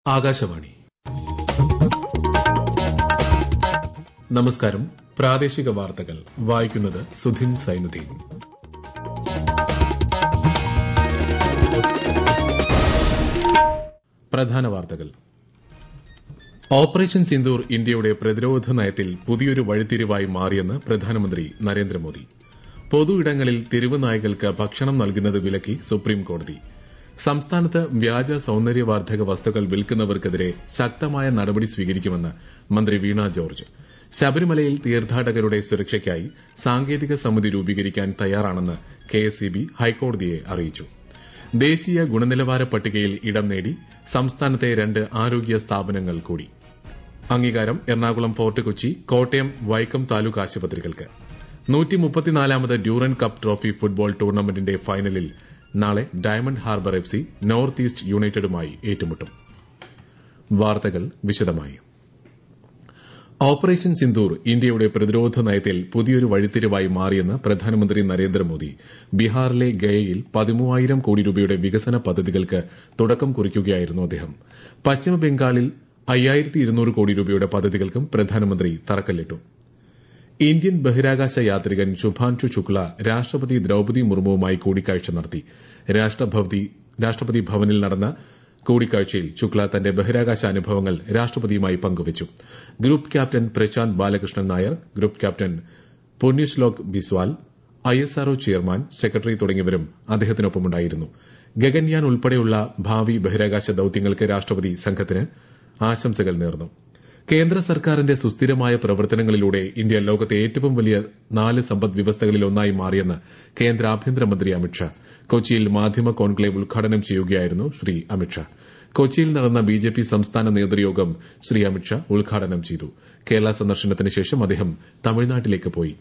ആകാശവാണി നമസ്കാരം പ്രാദേശിക വാർത്തകൾ വായിക്കുന്നത് സുധിൻ സൈനുദ്ദീൻ പ്രധാന വാർത്തകൾ ഓപ്പറേഷൻ സിന്ദൂർ ഇന്ത്യയുടെ പ്രതിരോധ നയത്തിൽ പുതിയൊരു വഴിത്തിരിവായി മാറിയെന്ന് പ്രധാനമന്ത്രി നരേന്ദ്രമോദി പൊതു ഇടങ്ങളിൽ തെരുവ് നായ്കൾക്ക് ഭക്ഷണം നൽകുന്നത് വിലക്കി സുപ്രീം കോടതി സംസ്ഥാനത്ത് വ്യാജ സൌന്ദര്യവർദ്ധക വസ്തുക്കൾ വിൽക്കുന്നവർക്കെതിരെ ശക്തമായ നടപടി സ്വീകരിക്കുമെന്ന് മന്ത്രി വീണ ജോർജ് ശബരിമലയിൽ തീർത്ഥാടകരുടെ സുരക്ഷയ്ക്കായി സാങ്കേതിക സമിതി രൂപീകരിക്കാൻ തയ്യാറാണെന്ന് കെഎസ്ഇബി ഹൈക്കോടതിയെ അറിയിച്ചു ദേശീയ ഗുണനിലവാര പട്ടികയിൽ ഇടം നേടി സംസ്ഥാനത്തെ രണ്ട് ആരോഗ്യ സ്ഥാപനങ്ങൾ കൂടി അംഗീകാരം എറണാകുളം ഫോർട്ട് കൊച്ചി കോട്ടയം വൈക്കം താലൂക്ക് ആശുപത്രികൾക്ക് നൂറ്റിമുപ്പത്തിനാലാമത് ഡ്യൂറൻ കപ്പ് ട്രോഫി ഫുട്ബോൾ ടൂർണമെന്റിന്റെ ഫൈനലിൽ നാളെ diamond harbour F C north east യുണൈറ്റഡുമായി ഏറ്റുമുട്ടും വാർത്തകൾ വിശദമായി ഓപ്പറേഷൻ സിന്ദൂർ ഇന്ത്യയുടെ പ്രതിരോധ നയത്തിൽ പുതിയൊരു വഴിത്തിരിവായി മാറിയെന്ന് പ്രധാനമന്ത്രി നരേന്ദ്രമോദി ബീഹാറിലെ ഗയയിൽ പതിമൂവായിരം കോടി രൂപയുടെ വികസന പദ്ധതികൾക്ക് തുടക്കം കുറിക്കുകയായിരുന്നു അദ്ദേഹം പശ്ചിമബംഗാളിൽ അയ്യായിരത്തി ഇരുന്നൂറ് കോടി രൂപയുടെ പദ്ധതികൾക്കും പ്രധാനമന്ത്രി തറക്കല്ലിട്ടു ഇന്ത്യൻ ബഹിരാകാശ യാത്രികൻ ശുഭാൻഷു ശുക്ല രാഷ്ട്രപതി ദ്രൌപതി മുർമുവുമായി കൂടിക്കാഴ്ച നടത്തി രാഷ്ട്രപതി ഭവനിൽ നടന്ന കൂടിക്കാഴ്ചയിൽ ശുക്ല തന്റെ ബഹിരാകാശ അനുഭവങ്ങൾ രാഷ്ട്രപതിയുമായി പങ്കുവച്ചു group captain Prashanth Balakrishnan Nair group captain Punyashlok Biswal ISRO chairman secretary തുടങ്ങിയവരും അദ്ദേഹത്തിനൊപ്പമുണ്ടായിരുന്നു ഗഗൻയാൻ ഉൾപ്പെടെയുള്ള ഭാവി ബഹിരാകാശ ദൌത്യങ്ങൾക്ക് രാഷ്ട്രപതി സംഘത്തിന് ആശംസകൾ നേർന്നു കേന്ദ്ര സർക്കാരിന്റെ സുസ്ഥിരമായ പ്രവർത്തനങ്ങളിലൂടെ ഇന്ത്യ ലോകത്തെ ഏറ്റവും വലിയ നാല് സമ്പദ് വ്യവസ്ഥകളിൽ ഒന്നായി മാറിയെന്ന് കേന്ദ്ര ആഭ്യന്തരമന്ത്രി അമിത്ഷാ കൊച്ചിയിൽ മാധ്യമ കോൺക്ലേവ് ഉദ്ഘാടനം ചെയ്യുകയായിരുന്നു ശ്രീ അമിത്ഷാ കൊച്ചിയിൽ നടന്ന ബിജെപി സംസ്ഥാന നേതൃയോഗം ശ്രീ അമിത്ഷാ ഉദ്ഘാടനം ചെയ്തു കേരള സന്ദർശനത്തിന് ശേഷം അദ്ദേഹം തമിഴ്നാട്ടിലേക്ക് പോയി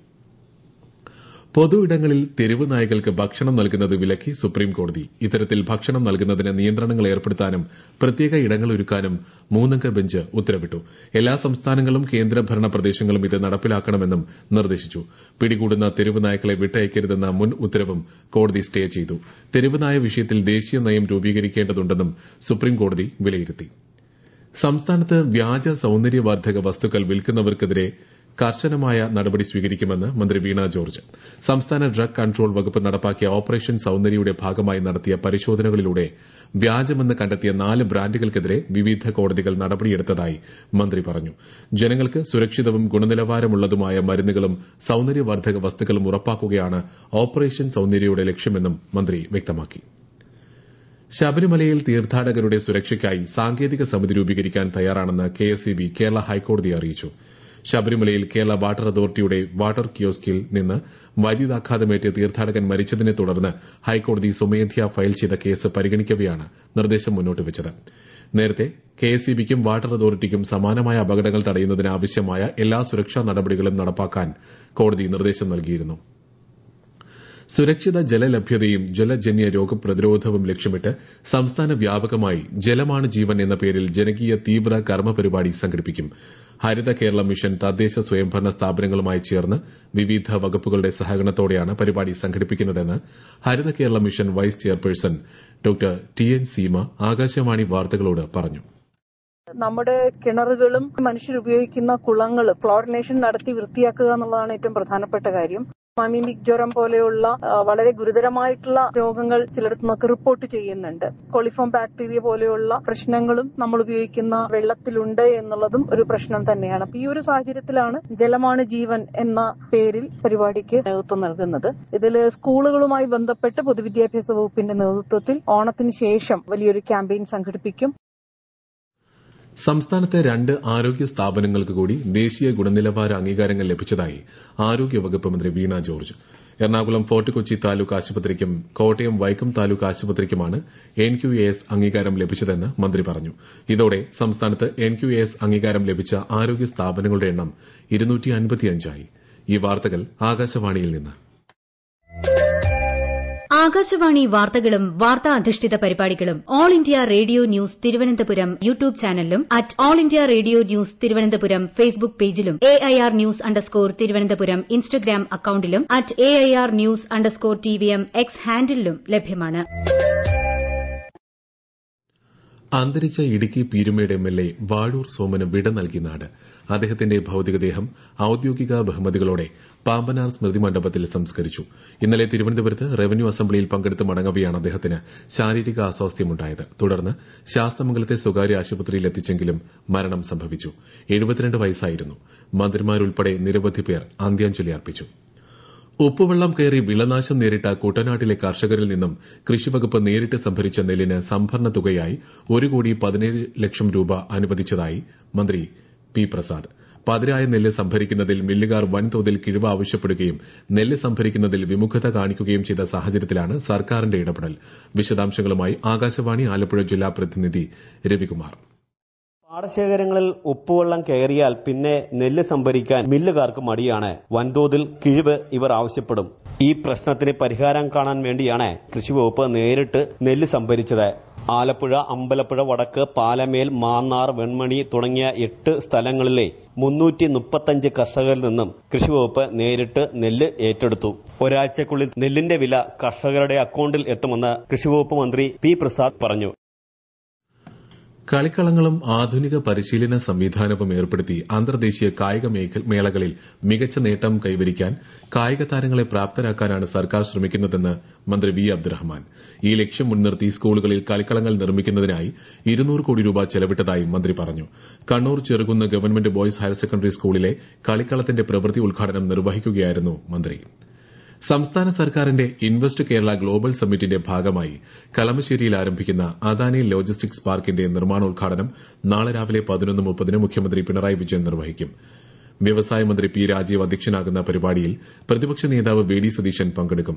പൊതു ഇടങ്ങളിൽ തെരുവ് നായ്കൾക്ക് ഭക്ഷണം നൽകുന്നത് വിലക്കി സുപ്രീം കോടതി ഇത്തരത്തിൽ ഭക്ഷണം നൽകുന്നതിന് നിയന്ത്രണങ്ങൾ ഏർപ്പെടുത്താനും പ്രത്യേക ഇടങ്ങൾ ഒരുക്കാനും മൂന്നംഗ ബെഞ്ച് ഉത്തരവിട്ടു എല്ലാ സംസ്ഥാനങ്ങളും കേന്ദ്രഭരണ പ്രദേശങ്ങളും ഇത് നടപ്പിലാക്കണമെന്നും നിർദ്ദേശിച്ചു പിടികൂടുന്ന തെരുവ് നായ്ക്കളെ വിട്ടയക്കരുതെന്ന മുൻ ഉത്തരവും കോടതി സ്റ്റേ ചെയ്തു തെരുവ് നായ വിഷയത്തിൽ ദേശീയ നയം രൂപീകരിക്കേണ്ടതുണ്ടെന്നും സുപ്രീം കോടതി വിലയിരുത്തി സംസ്ഥാനത്ത് വ്യാജ സൌന്ദര്യവർദ്ധക വസ്തുക്കൾ വിൽക്കുന്നവർക്കെതിരെ കർശനമായ നടപടി സ്വീകരിക്കുമെന്ന് മന്ത്രി വീണ ജോർജ് സംസ്ഥാന ഡ്രഗ് കൺട്രോൾ വകുപ്പ് നടപ്പാക്കിയ ഓപ്പറേഷൻ സൌന്ദര്യയുടെ ഭാഗമായി നടത്തിയ പരിശോധനകളിലൂടെ വ്യാജമെന്ന് കണ്ടെത്തിയ നാല് ബ്രാൻഡുകൾക്കെതിരെ വിവിധ കോടതികൾ നടപടിയെടുത്തതായി മന്ത്രി പറഞ്ഞു ജനങ്ങൾക്ക് സുരക്ഷിതവും ഗുണനിലവാരമുള്ളതുമായ മരുന്നുകളും സൌന്ദര്യവർദ്ധക വസ്തുക്കളും ഉറപ്പാക്കുകയാണ് ഓപ്പറേഷൻ സൌന്ദര്യയുടെ ലക്ഷ്യമെന്നും മന്ത്രി വ്യക്തമാക്കി ശബരിമലയിൽ തീർത്ഥാടകരുടെ സുരക്ഷയ്ക്കായി സാങ്കേതിക സമിതി രൂപീകരിക്കാൻ തയ്യാറാണെന്ന് കെഎസ്ഇബി കേരള ഹൈക്കോടതിയെ അറിയിച്ചു ശബരിമലയിൽ കേരള വാട്ടർ അതോറിറ്റിയുടെ വാട്ടർ കിയോസ്കിൽ നിന്ന് വൈദ്യുതാഘാതമേറ്റ് തീർത്ഥാടകൻ മരിച്ചതിനെ തുടർന്ന് ഹൈക്കോടതി സ്വമേധ്യാ ഫയൽ ചെയ്ത കേസ് പരിഗണിക്കവെയാണ് നിർദ്ദേശം മുന്നോട്ട് വച്ചത് നേരത്തെ കെഎസ്ഇബിക്കും വാട്ടർ അതോറിറ്റിക്കും സമാനമായ അപകടങ്ങൾ തടയുന്നതിന് ആവശ്യമായ എല്ലാ സുരക്ഷാ നടപടികളും നടപ്പാക്കാൻ കോടതി നിർദ്ദേശം നൽകിയിരുന്നു സുരക്ഷിത ജലലഭ്യതയും ജലജന്യ രോഗപ്രതിരോധവും ലക്ഷ്യമിട്ട് സംസ്ഥാന വ്യാപകമായി ജലമാണ് ജീവൻ എന്ന പേരിൽ ജനകീയ തീവ്ര കർമ്മ പരിപാടി സംഘടിപ്പിക്കും ഹരിത കേരള മിഷൻ തദ്ദേശ സ്വയംഭരണ സ്ഥാപനങ്ങളുമായി ചേർന്ന് വിവിധ വകുപ്പുകളുടെ സഹകരണത്തോടെയാണ് പരിപാടി സംഘടിപ്പിക്കുന്നതെന്ന് Haritha Kerala mission vice chairperson doctor T N Seema Akashvani വാർത്തകളോട് പറഞ്ഞു നമ്മുടെ കിണറുകളും മനുഷ്യർ ഉപയോഗിക്കുന്ന കുളങ്ങളും ക്ലോറിനേഷൻ നടത്തി വൃത്തിയാക്കുക എന്നുള്ളതാണ് ഏറ്റവും പ്രധാനപ്പെട്ട കാര്യം മമീമിക് ജ്വരം പോലെയുള്ള വളരെ ഗുരുതരമായിട്ടുള്ള രോഗങ്ങൾ ചിലയിടത്ത് നമുക്ക് റിപ്പോർട്ട് ചെയ്യുന്നുണ്ട് കോളിഫോം ബാക്ടീരിയ പോലെയുള്ള പ്രശ്നങ്ങളും നമ്മൾ ഉപയോഗിക്കുന്ന വെള്ളത്തിലുണ്ട് എന്നുള്ളതും ഒരു പ്രശ്നം തന്നെയാണ് അപ്പൊ ഈ ഒരു സാഹചര്യത്തിലാണ് ജലമാണ് ജീവൻ എന്ന പേരിൽ പരിപാടിക്ക് നേതൃത്വം നൽകുന്നത് ഇതിൽ സ്കൂളുകളുമായി ബന്ധപ്പെട്ട് പൊതുവിദ്യാഭ്യാസ വകുപ്പിന്റെ നേതൃത്വത്തിൽ ഓണത്തിന് ശേഷം വലിയൊരു ക്യാമ്പയിൻ സംഘടിപ്പിക്കും സംസ്ഥാനത്തെ രണ്ട് ആരോഗ്യ സ്ഥാപനങ്ങൾക്ക് കൂടി ദേശീയ ഗുണനിലവാര അംഗീകാരങ്ങൾ ലഭിച്ചതായി ആരോഗ്യവകുപ്പ് മന്ത്രി വീണ ജോർജ് എറണാകുളം ഫോർട്ട് കൊച്ചി താലൂക്ക് ആശുപത്രിക്കും കോട്ടയം വൈക്കം താലൂക്ക് ആശുപത്രിക്കുമാണ് എൻ ക്യു എ എസ് അംഗീകാരം ലഭിച്ചതെന്ന് മന്ത്രി പറഞ്ഞു ഇതോടെ സംസ്ഥാനത്ത് എൻ ക്യു എ എസ് അംഗീകാരം ലഭിച്ച ആരോഗ്യ സ്ഥാപനങ്ങളുടെ എണ്ണം ആയി ഈ വാർത്തകൾ ആകാശവാണിയിൽ നിന്ന് ആകാശവാണി വാർത്തകളും വാർത്താ അധിഷ്ഠിത പരിപാടികളും all India radio news Thiruvananthapuram YouTube ചാനലിലും at all India radio news Thiruvananthapuram Facebook പേജിലും A I R news underscore Thiruvananthapuram Instagram അക്കൌണ്ടിലും at A I R news underscore T V M X ഹാൻഡിലും ലഭ്യമാണ് അന്തരിച്ച Idukki Peerumede M L A Vazhoor സോമന് വിട നൽകി നാട് അദ്ദേഹത്തിന്റെ ഭൌതികദേഹം ഔദ്യോഗിക ബഹുമതികളോടെ പാമ്പനാർ സ്മൃതി മണ്ഡപത്തിൽ സംസ്കരിച്ചു ഇന്നലെ തിരുവനന്തപുരത്ത് റവന്യൂ അസംബ്ലിയിൽ പങ്കെടുത്ത് മടങ്ങവെയാണ് അദ്ദേഹത്തിന് ശാരീരിക അസ്വാസ്ഥ്യമുണ്ടായത് തുടർന്ന് ശാസ്തമംഗലത്തെ സ്വകാര്യ ആശുപത്രിയിൽ എത്തിച്ചെങ്കിലും മരണം സംഭവിച്ചു എഴുപത്തിരണ്ട് വയസ്സായിരുന്നു മന്ത്രിമാരുൾപ്പെടെ നിരവധി പേർ അന്ത്യാഞ്ജലി അർപ്പിച്ചു ഉപ്പുവെള്ളം കയറി വിളനാശം നേരിട്ട കുട്ടനാട്ടിലെ കർഷകരിൽ നിന്നും കൃഷിവകുപ്പ് നേരിട്ട് സംഭരിച്ച നെല്ലിന് സംഭരണ തുകയായി ഒരു കോടി പതിനേഴ് ലക്ഷം രൂപ അനുവദിച്ചതായി മന്ത്രി പി പ്രസാദ് പതിരായ നെല്ല് സംഭരിക്കുന്നതിൽ മില്ലുകാർ വൻതോതിൽ കിഴിവ് ആവശ്യപ്പെടുകയും നെല്ല് സംഭരിക്കുന്നതിൽ വിമുഖത കാണിക്കുകയും ചെയ്ത സാഹചര്യത്തിലാണ് സർക്കാരിന്റെ ഇടപെടൽ വിശദാംശങ്ങളുമായി ആകാശവാണി ആലപ്പുഴ ജില്ലാ പ്രതിനിധി രവികുമാർ പാടശേഖരങ്ങളിൽ ഉപ്പുവെള്ളം കയറിയാൽ പിന്നെ നെല്ല് സംഭരിക്കാൻ മില്ലുകാർക്ക് മടിയാണ് വൻതോതിൽ കിഴിവ് ഇവർ ആവശ്യപ്പെടും ഈ പ്രശ്നത്തിന് പരിഹാരം കാണാൻ വേണ്ടിയാണ് കൃഷിവകുപ്പ് നേരിട്ട് നെല്ല് സംഭരിച്ചത് ആലപ്പുഴ അമ്പലപ്പുഴ വടക്ക് പാലമേൽ മാന്നാർ വെൺമണി തുടങ്ങിയ എട്ട് സ്ഥലങ്ങളിലെ മുന്നൂറ്റി മുപ്പത്തഞ്ച് കർഷകരിൽ നിന്നും കൃഷിവകുപ്പ് നേരിട്ട് നെല്ല് ഏറ്റെടുത്തു ഒരാഴ്ചക്കുള്ളിൽ നെല്ലിന്റെ വില കർഷകരുടെ അക്കൌണ്ടിൽ എത്തുമെന്ന് കൃഷിവകുപ്പ് മന്ത്രി പി പ്രസാദ് പറഞ്ഞു കളിക്കളങ്ങളും ആധുനിക പരിശീലന സംവിധാനവും ഏർപ്പെടുത്തി അന്തർദേശീയ കായിക മേളകളിൽ മികച്ച നേട്ടം കൈവരിക്കാൻ കായിക താരങ്ങളെ പ്രാപ്തരാക്കാനാണ് സർക്കാർ ശ്രമിക്കുന്നതെന്ന് മന്ത്രി വി അബ്ദുറഹ്മാൻ ഈ ലക്ഷ്യം മുൻനിർത്തി സ്കൂളുകളിൽ കളിക്കളങ്ങൾ നിർമ്മിക്കുന്നതിനായി ഇരുന്നൂറ് കോടി രൂപ ചെലവിട്ടതായി മന്ത്രി പറഞ്ഞു Kannur Cherukunnu government boys higher secondary സ്കൂളിലെ കളിക്കളത്തിന്റെ പ്രവൃത്തി ഉദ്ഘാടനം നിർവഹിക്കുകയായിരുന്നു മന്ത്രി സംസ്ഥാന സർക്കാരിന്റെ ഇൻവെസ്റ്റ് കേരള ഗ്ലോബൽ സമ്മിറ്റിന്റെ ഭാഗമായി കളമശ്ശേരിയിൽ ആരംഭിക്കുന്ന അദാനി ലോജിസ്റ്റിക്സ് പാർക്കിന്റെ നിർമ്മാണോദ്ഘാടനം നാളെ രാവിലെ പതിനൊന്ന് മുപ്പതിന് മുഖ്യമന്ത്രി പിണറായി വിജയൻ നിർവഹിക്കും വ്യവസായ മന്ത്രി പി രാജീവ് അധ്യക്ഷനാകുന്ന പരിപാടിയിൽ പ്രതിപക്ഷ നേതാവ് വി ഡി സതീശൻ പങ്കെടുക്കും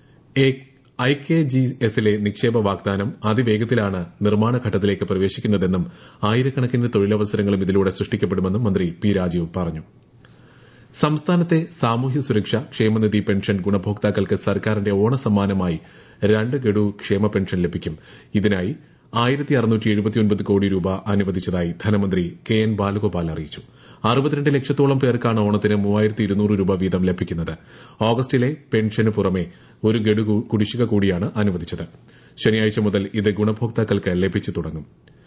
ഐ കെ ജി എസിലെ നിക്ഷേപ വാഗ്ദാനം അതിവേഗത്തിലാണ് നിർമ്മാണ ഘട്ടത്തിലേക്ക് പ്രവേശിക്കുന്നതെന്നും ആയിരക്കണക്കിന് തൊഴിലവസരങ്ങളും ഇതിലൂടെ സൃഷ്ടിക്കപ്പെടുമെന്നും മന്ത്രി പി രാജീവ് പറഞ്ഞു സംസ്ഥാനത്തെ സാമൂഹ്യ സുരക്ഷ ക്ഷേമനിധി പെൻഷൻ ഗുണഭോക്താക്കൾക്ക് സർക്കാരിന്റെ ഓണസമ്മാനമായി രണ്ട് ഗഡു ക്ഷേമ പെൻഷൻ ലഭിക്കും ഇതിനായി ആയിരത്തി അറുന്നൂറ്റി എഴുപത്തിയൊൻപത് കോടി രൂപ അനുവദിച്ചതായി ധനമന്ത്രി കെ എൻ ബാലഗോപാൽ അറിയിച്ചു അറുപത്തിരണ്ട് ലക്ഷത്തോളം പേർക്കാണ് ഓണത്തിന് മൂവായിരത്തി ഇരുന്നൂറ് രൂപ വീതം ലഭിക്കുന്നത് ഓഗസ്റ്റിലെ പെൻഷന് പുറമെ ഒരു ഗഡു കുടിശ്ശിക കൂടിയാണ് അനുവദിച്ചത് ശനിയാഴ്ച മുതൽ ഇത് ഗുണഭോക്താക്കൾക്ക് ലഭിച്ചു തുടങ്ങും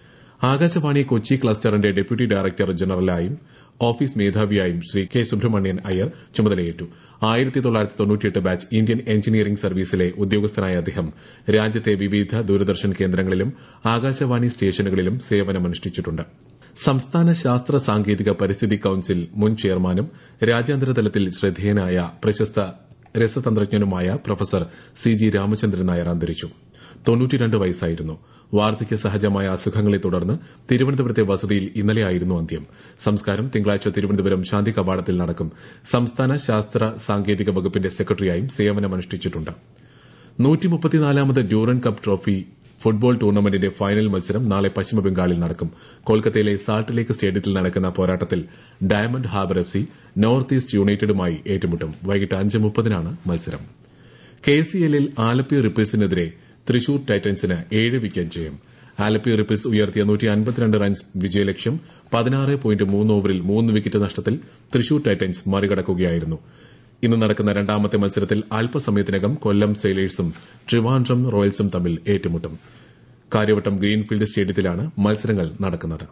ആകാശവാണി കൊച്ചി ക്ലസ്റ്ററിന്റെ ഡെപ്യൂട്ടി ഡയറക്ടർ ജനറലായും ഓഫീസ് മേധാവിയായും ശ്രീ കെ സുബ്രഹ്മണ്യൻ അയ്യർ ചുമതലയേറ്റു ആയിരത്തി തൊള്ളായിരത്തി തൊണ്ണൂറ്റിയെട്ട് ബാച്ച് ഇന്ത്യൻ എഞ്ചിനീയറിംഗ് സർവീസിലെ ഉദ്യോഗസ്ഥനായ അദ്ദേഹം രാജ്യത്തെ വിവിധ ദൂരദർശൻ കേന്ദ്രങ്ങളിലും ആകാശവാണി സ്റ്റേഷനുകളിലും സേവനമനുഷ്ഠിച്ചിട്ടുണ്ട് സംസ്ഥാന ശാസ്ത്ര സാങ്കേതിക പരിസ്ഥിതി കൌൺസിൽ മുൻ ചെയർമാനും രാജ്യാന്തരതലത്തിൽ ശ്രദ്ധേയനായ പ്രശസ്ത രസതന്ത്രജ്ഞനുമായ professor C G Ramachandran Nair അന്തരിച്ചു തൊണ്ണൂറ്റിരണ്ട് വയസ്സായിരുന്നു വാർദ്ധക്യ സഹജമായ അസുഖങ്ങളെ തുടർന്ന് തിരുവനന്തപുരത്തെ വസതിയിൽ ഇന്നലെയായിരുന്നു അന്ത്യം സംസ്കാരം തിങ്കളാഴ്ച തിരുവനന്തപുരം ശാന്തി കവാടത്തിൽ നടക്കും സംസ്ഥാന ശാസ്ത്ര സാങ്കേതിക വകുപ്പിന്റെ സെക്രട്ടറിയായും സേവനമനുഷ്ഠിച്ചിട്ടുണ്ട് നൂറ്റിമുപ്പത്തിനാലാമത് ഡ്യൂറൻ കപ്പ് ട്രോഫി ഫുട്ബോൾ ടൂർണമെന്റിന്റെ ഫൈനൽ മത്സരം നാളെ പശ്ചിമബംഗാളിൽ നടക്കും കൊൽക്കത്തയിലെ സാൾട്ട് ലേക്ക് സ്റ്റേഡിയത്തിൽ നടക്കുന്ന പോരാട്ടത്തിൽ Diamond harbour F C north east യുണൈറ്റഡുമായി ഏറ്റുമുട്ടും വൈകിട്ട് അഞ്ച് മുപ്പതിനാണ് മത്സരം കെ സി എല്ലിൽ ആലപ്പി റിപ്പേഴ്സിനെതിരെ തൃശൂർ ടൈറ്റൻസിന് ഏഴ് വിക്കറ്റ് ജയം ആലപ്പി റിപ്പിൾസ് ഉയർത്തിയ നൂറ്റി അൻപത്തിരണ്ട് റൺസ് വിജയലക്ഷ്യം പതിനാറ് പോയിന്റ് മൂന്ന് ഓവറിൽ മൂന്ന് വിക്കറ്റ് നഷ്ടത്തിൽ തൃശൂർ ടൈറ്റൻസ് മറികടക്കുകയായിരുന്നു ഇന്ന് നടക്കുന്ന രണ്ടാമത്തെ മത്സരത്തിൽ അല്പസമയത്തിനകം കൊല്ലം സെയിലേഴ്സും ട്രിവാൻഡ്രം റോയൽസും തമ്മിൽ ഏറ്റുമുട്ടും കാര്യവട്ടം ഗ്രീൻഫീൽഡ് സ്റ്റേഡിയത്തിലാണ് മത്സരങ്ങൾ നടക്കുന്നത്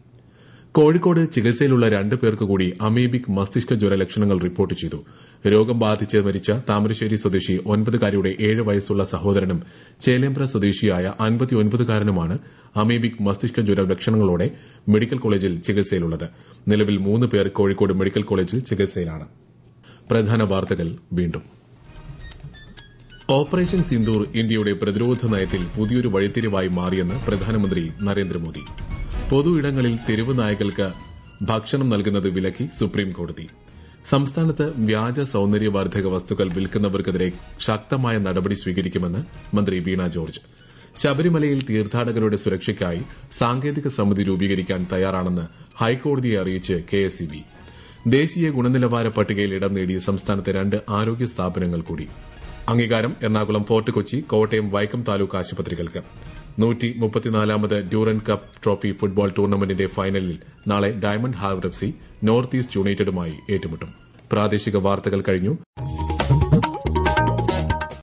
കോഴിക്കോട് ചികിത്സയിലുള്ള രണ്ടു പേർക്ക് കൂടി അമീബിക് മസ്തിഷ്ക ജ്വര ലക്ഷണങ്ങൾ റിപ്പോർട്ട് ചെയ്തു രോഗം ബാധിച്ച് മരിച്ച താമരശ്ശേരി സ്വദേശി ഒൻപതുകാരിയുടെ ഏഴ് വയസ്സുള്ള സഹോദരനും ചേലേമ്പ്ര സ്വദേശിയായ അൻപത്തിയൊൻപതുകാരനുമാണ് അമീബിക് മസ്തിഷ്ക ജ്വര ലക്ഷണങ്ങളോടെ മെഡിക്കൽ കോളേജിൽ ചികിത്സയിലുള്ളത് നിലവിൽ മൂന്ന് പേർ കോഴിക്കോട് മെഡിക്കൽ കോളേജിൽ ചികിത്സയിലാണ് പ്രധാന വാർത്തകൾ വീണ്ടും ഓപ്പറേഷൻ സിന്ദൂർ ഇന്ത്യയുടെ പ്രതിരോധ നയത്തിൽ പുതിയൊരു വഴിത്തിരിവായി മാറിയെന്ന് പ്രധാനമന്ത്രി നരേന്ദ്രമോദി പൊതു ഇടങ്ങളിൽ തെരുവ് നായകൾക്ക് ഭക്ഷണം നൽകുന്നത് വിലക്കി സുപ്രീം കോടതി സംസ്ഥാനത്ത് വ്യാജ സൌന്ദര്യവർദ്ധക വസ്തുക്കൾ വിൽക്കുന്നവർക്കെതിരെ ശക്തമായ നടപടി സ്വീകരിക്കുമെന്ന് മന്ത്രി വീണ ജോർജ് ശബരിമലയിൽ തീർത്ഥാടകരുടെ സുരക്ഷയ്ക്കായി സാങ്കേതിക സമിതി രൂപീകരിക്കാൻ തയ്യാറാണെന്ന് ഹൈക്കോടതിയെ അറിയിച്ച് കെഎസ്ഇബി ദേശീയ ഗുണനിലവാര പട്ടികയിൽ ഇടം നേടിയ സംസ്ഥാനത്തെ രണ്ട് ആരോഗ്യ സ്ഥാപനങ്ങൾ കൂടി അംഗീകാരം എറണാകുളം ഫോർട്ട് കൊച്ചി കോട്ടയം വൈക്കം താലൂക്ക് ആശുപത്രികൾക്ക് നൂറ്റി മുപ്പത്തിനാലാമത് ഡ്യൂറൻ കപ്പ് ട്രോഫി ഫുട്ബോൾ ടൂർണമെന്റിന്റെ ഫൈനലിൽ നാളെ diamond harbour F C north east യുണൈറ്റഡുമായി ഏറ്റുമുട്ടും പ്രാദേശിക വാർത്തകൾ കഴിഞ്ഞു